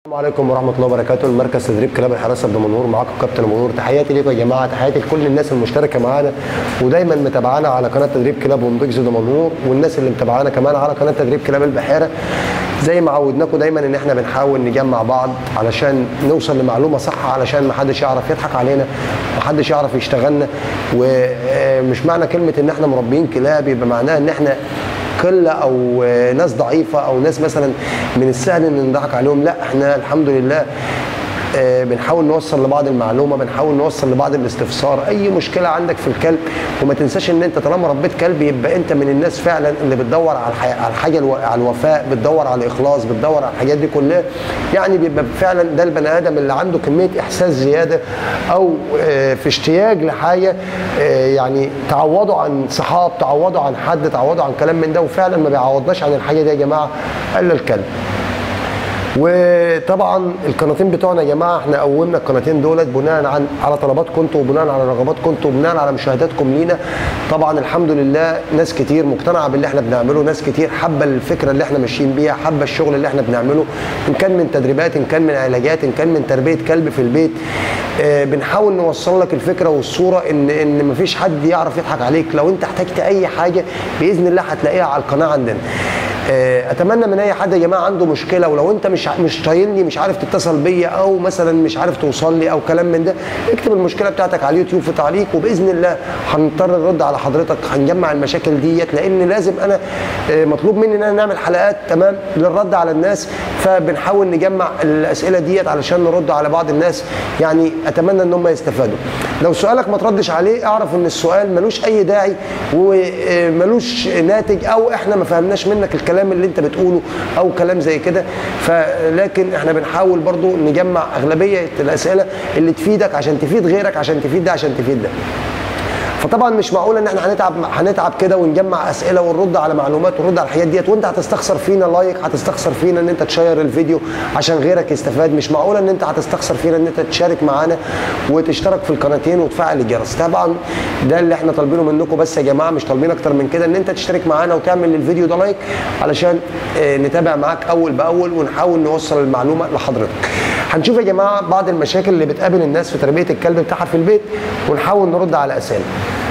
السلام عليكم ورحمة الله وبركاته المركز تدريب كلاب الحراسة بدمنهور معاكم كابتن منور تحياتي ليكم يا جماعة تحياتي لكل الناس المشتركة معانا ودايما متابعانا على قناة تدريب كلاب ومضيجز دمنهور والناس اللي متابعانا كمان على قناة تدريب كلاب البحيرة زي ما عودناكم دايما ان احنا بنحاول نجمع بعض علشان نوصل لمعلومة صح علشان ما حدش يعرف يضحك علينا ما حدش يعرف يشتغلنا ومش معنى كلمة ان احنا مربيين كلاب يبقى معناها ان احنا قله او ناس ضعيفه او ناس مثلا من السهل ان نضحك عليهم لا احنا الحمد لله آه، بنحاول نوصل لبعض المعلومه بنحاول نوصل لبعض الاستفسار اي مشكله عندك في الكلب وما تنساش ان انت طالما ربيت كلب يبقى انت من الناس فعلا اللي بتدور على الحي... على الحاجه الو... على الوفاء بتدور على الاخلاص بتدور على الحاجات دي كلها يعني بيبقى فعلا ده البني ادم اللي عنده كميه احساس زياده او آه، في اشتياق لحاجه آه، يعني تعوضه عن صحاب تعوضه عن حد تعوضه عن كلام من ده وفعلا ما بيعوضناش عن الحاجه دي يا جماعه الا الكلب وطبعا القناتين بتوعنا يا جماعه احنا قومنا القناتين دولت بناء عن على طلباتكم انتوا وبناء على رغباتكم انتوا وبناء على مشاهداتكم لينا طبعا الحمد لله ناس كتير مقتنعه باللي احنا بنعمله ناس كتير حابه الفكره اللي احنا ماشيين بيها حابه الشغل اللي احنا بنعمله ان كان من تدريبات ان كان من علاجات ان كان من تربيه كلب في البيت اه بنحاول نوصل لك الفكره والصوره ان ان مفيش حد يعرف يضحك عليك لو انت احتجت اي حاجه باذن الله هتلاقيها على القناه عندنا اتمنى من اي حد يا جماعه عنده مشكله ولو انت مش مش طايلني مش عارف تتصل بيا او مثلا مش عارف توصل لي او كلام من ده اكتب المشكله بتاعتك على اليوتيوب في تعليق وباذن الله هنضطر نرد على حضرتك هنجمع المشاكل ديت لان لازم انا مطلوب مني ان انا نعمل حلقات تمام للرد على الناس فبنحاول نجمع الاسئله ديت علشان نرد على بعض الناس يعني اتمنى ان هم يستفادوا لو سؤالك ما تردش عليه اعرف ان السؤال ملوش اي داعي وملوش ناتج او احنا ما فهمناش منك الكلام الكلام اللي انت بتقوله او كلام زي كده فلكن احنا بنحاول برضو نجمع اغلبيه الاسئله اللي تفيدك عشان تفيد غيرك عشان تفيد ده عشان تفيد ده فطبعا مش معقول ان احنا هنتعب هنتعب كده ونجمع اسئله ونرد على معلومات ونرد على الحاجات ديت وانت هتستخسر فينا لايك هتستخسر فينا ان انت تشير الفيديو عشان غيرك يستفاد مش معقول ان انت هتستخسر فينا ان انت تشارك معانا وتشترك في القناتين وتفعل الجرس طبعا ده اللي احنا طالبينه منكم بس يا جماعه مش طالبين اكتر من كده ان انت تشترك معانا وتعمل للفيديو ده لايك علشان اه نتابع معاك اول باول ونحاول نوصل المعلومه لحضرتك هنشوف يا جماعه بعض المشاكل اللي بتقابل الناس في تربيه الكلب بتاعها في البيت ونحاول نرد على اسئله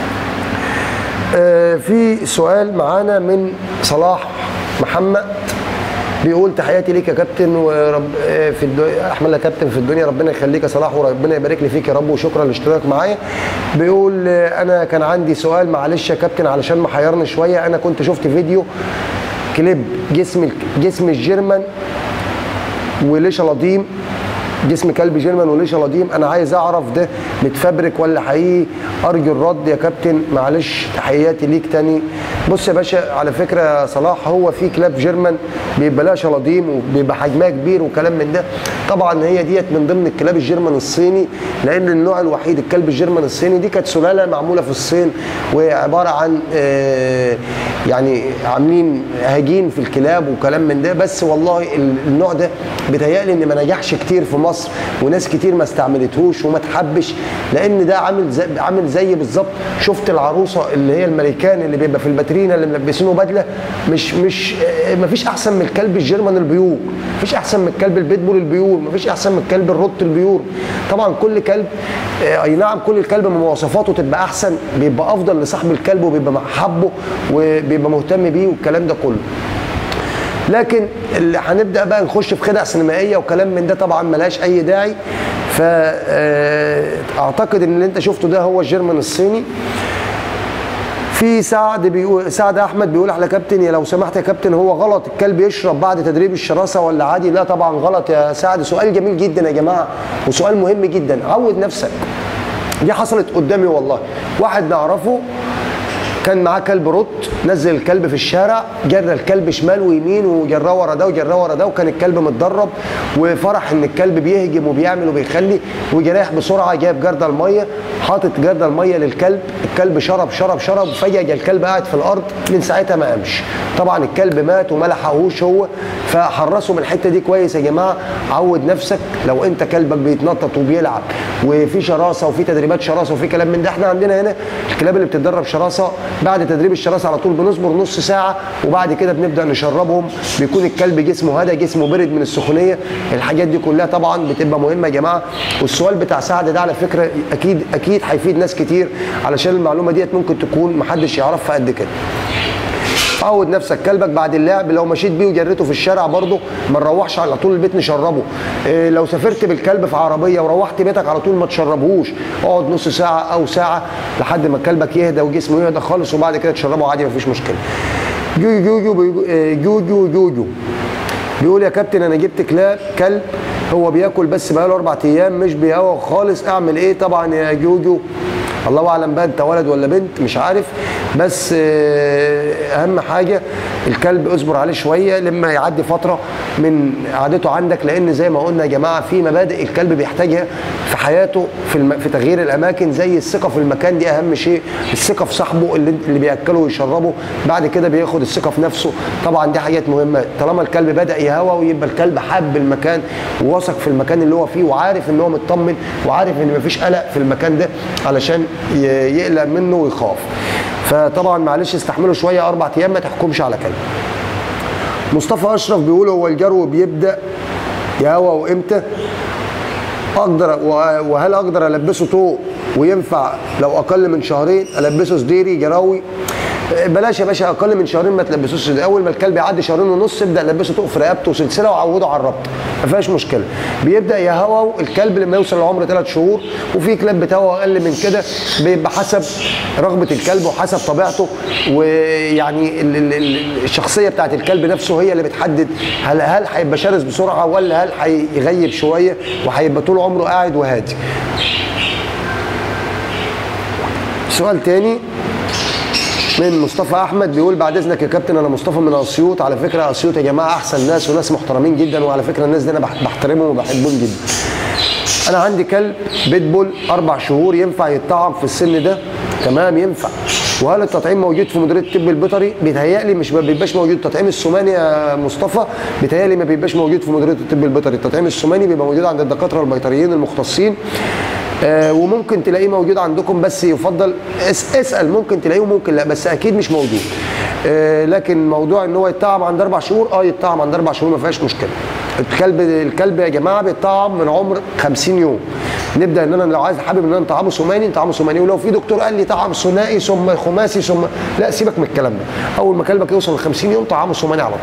آه في سؤال معانا من صلاح محمد بيقول تحياتي ليك يا كابتن ورب آه في الدو... احمد يا كابتن في الدنيا ربنا يخليك يا صلاح وربنا يبارك لي فيك يا رب وشكرا لاشتراكك معايا بيقول آه انا كان عندي سؤال معلش يا كابتن علشان محيرني شويه انا كنت شفت فيديو كليب جسم جسم الجيرمان وليش لضيم جسم كلب جيرمان وليش لضيم انا عايز اعرف ده متفبرك ولا حقيقي ارجو الرد يا كابتن معلش تحياتي ليك تاني بص يا باشا على فكره يا صلاح هو في كلاب جيرمان بيبقى لها شلاضيم وبيبقى حجمها كبير وكلام من ده طبعا هي ديت من ضمن الكلاب الجيرمان الصيني لان النوع الوحيد الكلب الجيرمان الصيني دي كانت سلاله معموله في الصين وعباره عن آه يعني عاملين هجين في الكلاب وكلام من ده بس والله النوع ده بيتهيألي ان ما نجحش كتير في مصر وناس كتير ما استعملتهوش وما تحبش لان ده عامل زي عامل زي بالظبط شفت العروسه اللي هي الملكان اللي بيبقى في الباترينا اللي ملبسينه بدله مش مش ما فيش احسن من الكلب الجيرمان البيور ما فيش احسن من الكلب البيتبول البيور ما فيش احسن من الكلب الروت البيور طبعا كل كلب اي نعم كل الكلب مواصفاته تبقى احسن بيبقى افضل لصاحب الكلب وبيبقى حبه وبيبقى مهتم بيه والكلام ده كله لكن اللي هنبدا بقى نخش في خدع سينمائيه وكلام من ده طبعا ملهاش اي داعي فاعتقد ان اللي انت شفته ده هو الجيرمان الصيني في سعد بيقول سعد احمد بيقول على كابتن يا لو سمحت يا كابتن هو غلط الكلب يشرب بعد تدريب الشراسه ولا عادي لا طبعا غلط يا سعد سؤال جميل جدا يا جماعه وسؤال مهم جدا عود نفسك دي حصلت قدامي والله واحد نعرفه كان معاه كلب رط نزل الكلب في الشارع جرى الكلب شمال ويمين وجراه ورا ده وجراه ورا ده وكان الكلب متدرب وفرح ان الكلب بيهجم وبيعمل وبيخلي وجراح بسرعه جاب جرده الميه حاطط جرده الميه للكلب الكلب شرب شرب شرب فجاه جه الكلب قاعد في الارض من ساعتها ما قامش طبعا الكلب مات وما لحقهوش هو فحرصوا من الحته دي كويس يا جماعه عود نفسك لو انت كلبك بيتنطط وبيلعب وفي شراسه وفي تدريبات شراسه وفي كلام من ده احنا عندنا هنا الكلاب اللي بتتدرب شراسه بعد تدريب الشراسه على طول بنصبر نص ساعه وبعد كده بنبدا نشربهم بيكون الكلب جسمه هدى جسمه برد من السخونيه الحاجات دي كلها طبعا بتبقى مهمه يا جماعه والسؤال بتاع سعد ده على فكره اكيد اكيد هيفيد ناس كتير علشان المعلومه ديت ممكن تكون محدش يعرفها قد كده عود نفسك كلبك بعد اللعب لو مشيت بيه وجريته في الشارع برضه ما نروحش على طول البيت نشربه إيه لو سافرت بالكلب في عربيه وروحت بيتك على طول ما تشربهوش اقعد نص ساعه او ساعه لحد ما كلبك يهدى وجسمه يهدى خالص وبعد كده تشربه عادي مفيش مشكله جوجو جوجو جوجو جوجو بيقول يا كابتن انا جبت كلاب كلب هو بياكل بس بقاله اربع ايام مش بيهوى خالص اعمل ايه طبعا يا جوجو الله اعلم بقى انت ولد ولا بنت مش عارف بس اهم حاجه الكلب اصبر عليه شويه لما يعدي فتره من قعدته عندك لان زي ما قلنا يا جماعه في مبادئ الكلب بيحتاجها في حياته في الم... في تغيير الاماكن زي الثقه في المكان دي اهم شيء الثقه في صاحبه اللي, اللي بياكله ويشربه بعد كده بياخد الثقه في نفسه طبعا دي حاجات مهمه طالما الكلب بدا يهوى ويبقى الكلب حب المكان وواثق في المكان اللي هو فيه وعارف ان هو مطمن وعارف ان مفيش قلق في المكان ده علشان يقلق منه ويخاف فطبعا معلش استحملوا شويه اربع ايام ما تحكمش على كلب مصطفى اشرف بيقول هو الجرو بيبدا يهوى وامتى اقدر وهل اقدر البسه طوق وينفع لو اقل من شهرين البسه سديري جراوي بلاش يا باشا اقل من شهرين ما تلبسوش اول ما الكلب يعدي شهرين ونص ابدا لبسه طوق في رقبته وسلسله وعوده على الربط ما فيهاش مشكله بيبدا يهوى الكلب لما يوصل لعمر ثلاث شهور وفي كلاب بتهوى اقل من كده بيبقى حسب رغبه الكلب وحسب طبيعته ويعني الشخصيه بتاعت الكلب نفسه هي اللي بتحدد هل هل هيبقى شرس بسرعه ولا هل هيغيب شويه وهيبقى طول عمره قاعد وهادي سؤال تاني من مصطفى احمد بيقول بعد اذنك يا كابتن انا مصطفى من اسيوط على فكره اسيوط يا جماعه احسن ناس وناس محترمين جدا وعلى فكره الناس دي انا بحترمهم وبحبهم جدا انا عندي كلب بيتبول اربع شهور ينفع يتطعم في السن ده تمام ينفع وهل التطعيم موجود في مديريه الطب البيطري بيتهيألي مش ما بيبقاش موجود التطعيم السماني يا مصطفى بيتهيألي ما بيبقاش موجود في مديريه الطب البيطري التطعيم السماني بيبقى موجود عند الدكاتره البيطريين المختصين آه وممكن تلاقيه موجود عندكم بس يفضل اس اسال ممكن تلاقيه وممكن لا بس اكيد مش موجود آه لكن موضوع ان هو يتطعم عند اربع شهور اه يتطعم عند اربع شهور ما فيهاش مشكله الكلب الكلب يا جماعه بيتطعم من عمر 50 يوم نبدا ان انا لو عايز حابب ان انا نطعمه سماني نطعمه سماني ولو في دكتور قال لي طعم ثنائي ثم خماسي ثم لا سيبك من الكلام ده اول ما كلبك يوصل ل 50 يوم طعمه سماني على طول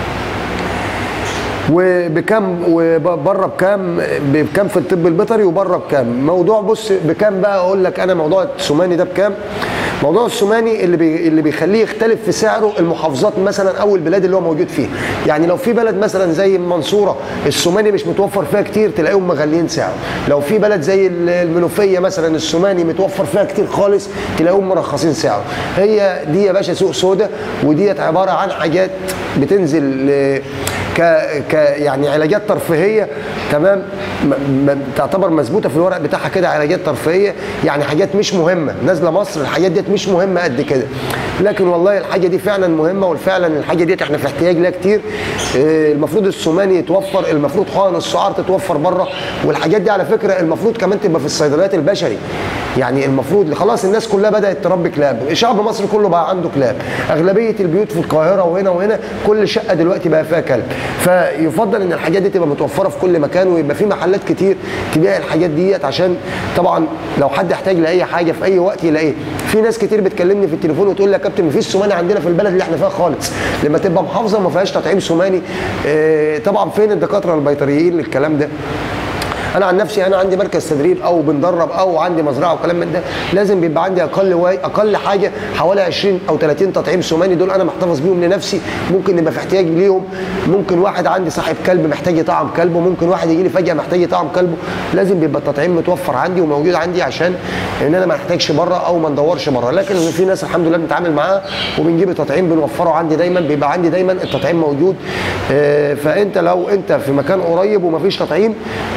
وبكام وبره بكام بكام في الطب البيطري وبره بكام موضوع بص بكام بقى اقول لك انا موضوع السماني ده بكام موضوع السماني اللي بي اللي بيخليه يختلف في سعره المحافظات مثلا او البلاد اللي هو موجود فيها يعني لو في بلد مثلا زي المنصوره السماني مش متوفر فيها كتير تلاقيهم مغلين سعره لو في بلد زي المنوفيه مثلا السماني متوفر فيها كتير خالص تلاقيهم مرخصين سعره هي دي يا باشا سوق سودا وديت عباره عن حاجات بتنزل ك ك يعني علاجات ترفيهيه تمام تعتبر مظبوطه في الورق بتاعها كده علاجات ترفيهيه يعني حاجات مش مهمه نازله مصر الحاجات ديت مش مهمه قد كده لكن والله الحاجه دي فعلا مهمه وفعلا الحاجه ديت احنا في احتياج لها كتير المفروض السماني يتوفر المفروض حقن السعار تتوفر بره والحاجات دي على فكره المفروض كمان تبقى في الصيدليات البشري يعني المفروض خلاص الناس كلها بدات تربي كلاب شعب مصر كله بقى عنده كلاب اغلبيه البيوت في القاهره وهنا وهنا كل شقه دلوقتي بقى فيها كلب فيفضل ان الحاجات دي تبقى متوفره في كل مكان ويبقى في محلات كتير تبيع الحاجات ديت عشان طبعا لو حد احتاج لاي حاجه في اي وقت يلاقيه في ناس كتير بتكلمني في التليفون وتقول لي يا كابتن مفيش سماني عندنا في البلد اللي احنا فيها خالص لما تبقى محافظه ما فيهاش تطعيم سماني اه طبعا فين الدكاتره البيطريين للكلام ده انا عن نفسي انا عندي مركز تدريب او بندرب او عندي مزرعه وكلام من ده لازم بيبقى عندي اقل واي اقل حاجه حوالي 20 او 30 تطعيم سماني دول انا محتفظ بيهم لنفسي ممكن نبقى في احتياج ليهم ممكن واحد عندي صاحب كلب محتاج يطعم كلبه ممكن واحد يجي لي فجاه محتاج يطعم كلبه لازم بيبقى التطعيم متوفر عندي وموجود عندي عشان ان انا ما احتاجش بره او ما ندورش بره لكن في ناس الحمد لله بنتعامل معاها وبنجيب التطعيم بنوفره عندي دايما بيبقى عندي دايما التطعيم موجود فانت لو انت في مكان قريب ومفيش تطعيم ممكن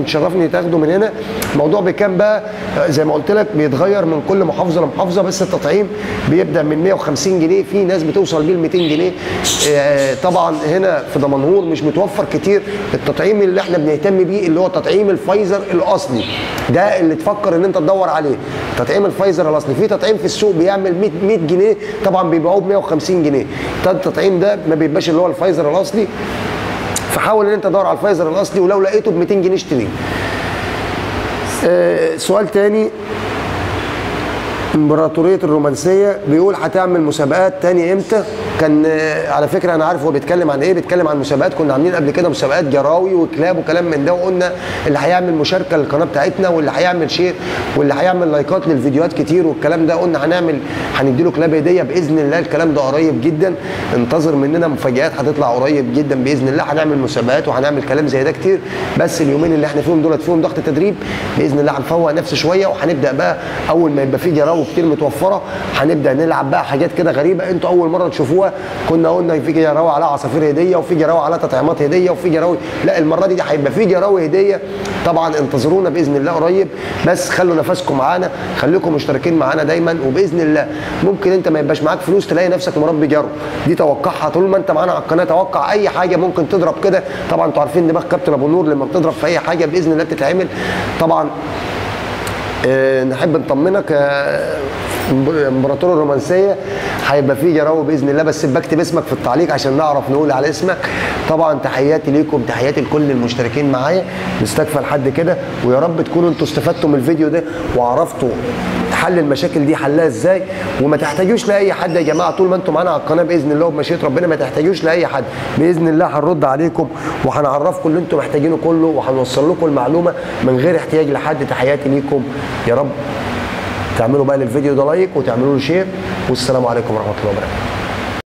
تشرفني تاخده من هنا الموضوع بكام بقى آه، زي ما قلت لك بيتغير من كل محافظه لمحافظه بس التطعيم بيبدا من 150 جنيه في ناس بتوصل بيه ل 200 جنيه آه، طبعا هنا في دمنهور مش متوفر كتير التطعيم اللي احنا بنهتم بيه اللي هو تطعيم الفايزر الاصلي ده اللي تفكر ان انت تدور عليه تطعيم الفايزر الاصلي في تطعيم في السوق بيعمل 100 100 جنيه طبعا بيبيعوه ب 150 جنيه ده التطعيم ده ما بيبقاش اللي هو الفايزر الاصلي فحاول ان انت تدور على الفايزر الاصلي ولو لقيته ب 200 جنيه اشتريه آه، سؤال تاني امبراطوريه الرومانسيه بيقول هتعمل مسابقات تاني امتى كان آه، على فكره انا عارف هو بيتكلم عن ايه بيتكلم عن مسابقات كنا عاملين قبل كده مسابقات جراوي وكلاب وكلام من ده وقلنا اللي هيعمل مشاركه للقناه بتاعتنا واللي هيعمل شير واللي هيعمل لايكات للفيديوهات كتير والكلام ده قلنا هنعمل هنديله كلاب هديه باذن الله الكلام ده قريب جدا انتظر مننا مفاجآت هتطلع قريب جدا باذن الله هنعمل مسابقات وهنعمل كلام زي ده كتير بس اليومين اللي احنا فيهم دولت فيهم ضغط تدريب باذن الله هنفوق نفس شويه وهنبدا بقى اول ما يبقى في جراوي كتير متوفره هنبدا نلعب بقى حاجات كده غريبه انتوا اول مره تشوفوها كنا قلنا في جراوي على عصافير هديه وفي جراوي على تطعيمات هديه وفي جراوي لا المره دي, دي هيبقى في جراوي هديه طبعا انتظرونا باذن الله قريب بس خلوا نفسكم معانا خليكم مشتركين معانا دايما وباذن الله ممكن انت ما يبقاش معاك فلوس تلاقي نفسك مربي جرو دي توقعها طول ما انت معانا على القناه توقع اي حاجه ممكن تضرب كده طبعا انتوا عارفين دماغ كابتن ابو نور لما بتضرب في اي حاجه باذن الله بتتعمل طبعا آه، نحب نطمنك آه، امبراطور الرومانسيه هيبقى في جراوي باذن الله بس بكتب اسمك في التعليق عشان نعرف نقول على اسمك طبعا تحياتي ليكم تحياتي لكل المشتركين معايا نستكفى لحد كده ويا رب تكونوا انتوا استفدتوا من الفيديو ده وعرفتوا حل المشاكل دي حلها ازاي وما تحتاجوش لاي حد يا جماعه طول ما انتم معانا على القناه باذن الله وبمشيئه ربنا ما تحتاجوش لاي حد باذن الله هنرد عليكم وهنعرفكم اللي انتم محتاجينه كله وهنوصل لكم المعلومه من غير احتياج لحد تحياتي ليكم يا رب تعملوا بقى للفيديو ده لايك وتعملوا له شير والسلام عليكم ورحمه الله وبركاته